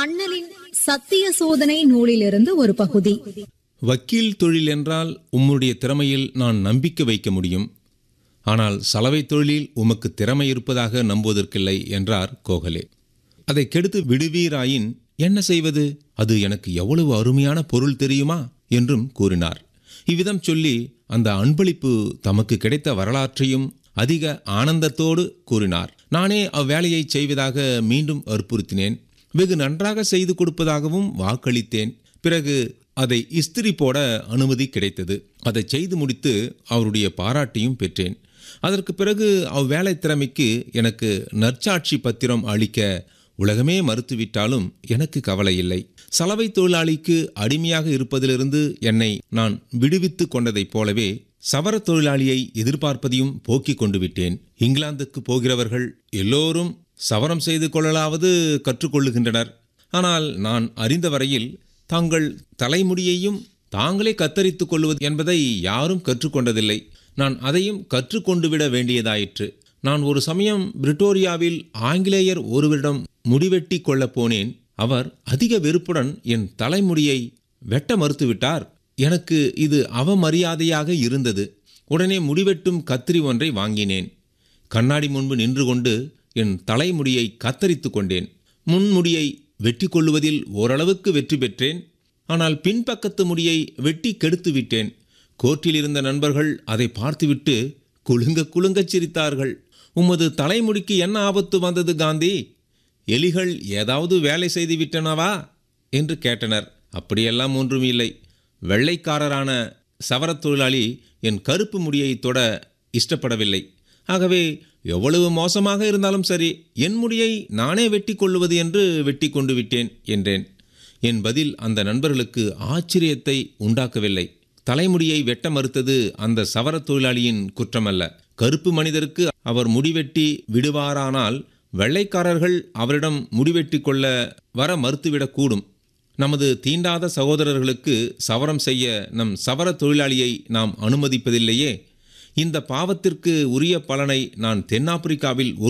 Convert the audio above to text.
அண்ணலின் சத்திய சோதனை நூலிலிருந்து ஒரு பகுதி வக்கீல் தொழில் என்றால் உம்முடைய திறமையில் நான் நம்பிக்கை வைக்க முடியும் ஆனால் சலவை தொழிலில் உமக்கு திறமை இருப்பதாக நம்புவதற்கில்லை என்றார் கோகலே அதை கெடுத்து விடுவீராயின் என்ன செய்வது அது எனக்கு எவ்வளவு அருமையான பொருள் தெரியுமா என்றும் கூறினார் இவ்விதம் சொல்லி அந்த அன்பளிப்பு தமக்கு கிடைத்த வரலாற்றையும் அதிக ஆனந்தத்தோடு கூறினார் நானே அவ்வேலையை செய்வதாக மீண்டும் வற்புறுத்தினேன் வெகு நன்றாக செய்து கொடுப்பதாகவும் வாக்களித்தேன் பிறகு அதை இஸ்திரி போட அனுமதி கிடைத்தது அதை செய்து முடித்து அவருடைய பாராட்டையும் பெற்றேன் அதற்கு பிறகு அவ்வேலை திறமைக்கு எனக்கு நற்சாட்சி பத்திரம் அளிக்க உலகமே மறுத்துவிட்டாலும் எனக்கு கவலை இல்லை சலவை தொழிலாளிக்கு அடிமையாக இருப்பதிலிருந்து என்னை நான் விடுவித்து கொண்டதைப் போலவே சவர தொழிலாளியை எதிர்பார்ப்பதையும் போக்கிக் கொண்டு விட்டேன் இங்கிலாந்துக்கு போகிறவர்கள் எல்லோரும் சவரம் செய்து கொள்ளலாவது கற்றுக்கொள்ளுகின்றனர் ஆனால் நான் அறிந்த வரையில் தங்கள் தலைமுடியையும் தாங்களே கத்தரித்துக் கொள்வது என்பதை யாரும் கற்றுக்கொண்டதில்லை நான் அதையும் கற்றுக்கொண்டு விட வேண்டியதாயிற்று நான் ஒரு சமயம் பிரிட்டோரியாவில் ஆங்கிலேயர் ஒருவரிடம் முடிவெட்டி கொள்ளப் போனேன் அவர் அதிக வெறுப்புடன் என் தலைமுடியை வெட்ட மறுத்துவிட்டார் எனக்கு இது அவமரியாதையாக இருந்தது உடனே முடிவெட்டும் கத்திரி ஒன்றை வாங்கினேன் கண்ணாடி முன்பு நின்று கொண்டு என் தலைமுடியை கத்தரித்து கொண்டேன் முன்முடியை வெட்டி கொள்ளுவதில் ஓரளவுக்கு வெற்றி பெற்றேன் ஆனால் பின்பக்கத்து முடியை வெட்டி கெடுத்து விட்டேன் கோர்ட்டில் இருந்த நண்பர்கள் அதை பார்த்துவிட்டு குலுங்க குலுங்கச் சிரித்தார்கள் உமது தலைமுடிக்கு என்ன ஆபத்து வந்தது காந்தி எலிகள் ஏதாவது வேலை செய்து விட்டனவா என்று கேட்டனர் அப்படியெல்லாம் ஒன்றும் இல்லை வெள்ளைக்காரரான சவரத் தொழிலாளி என் கருப்பு முடியை தொட இஷ்டப்படவில்லை ஆகவே எவ்வளவு மோசமாக இருந்தாலும் சரி என் முடியை நானே வெட்டி கொள்ளுவது என்று வெட்டி கொண்டு விட்டேன் என்றேன் என் பதில் அந்த நண்பர்களுக்கு ஆச்சரியத்தை உண்டாக்கவில்லை தலைமுடியை வெட்ட மறுத்தது அந்த சவரத் தொழிலாளியின் குற்றமல்ல கருப்பு மனிதருக்கு அவர் முடிவெட்டி விடுவாரானால் வெள்ளைக்காரர்கள் அவரிடம் முடிவெட்டி கொள்ள வர மறுத்துவிடக்கூடும் நமது தீண்டாத சகோதரர்களுக்கு சவரம் செய்ய நம் சவர தொழிலாளியை நாம் அனுமதிப்பதில்லையே இந்த பாவத்திற்கு உரிய பலனை நான் தென்னாப்பிரிக்காவில்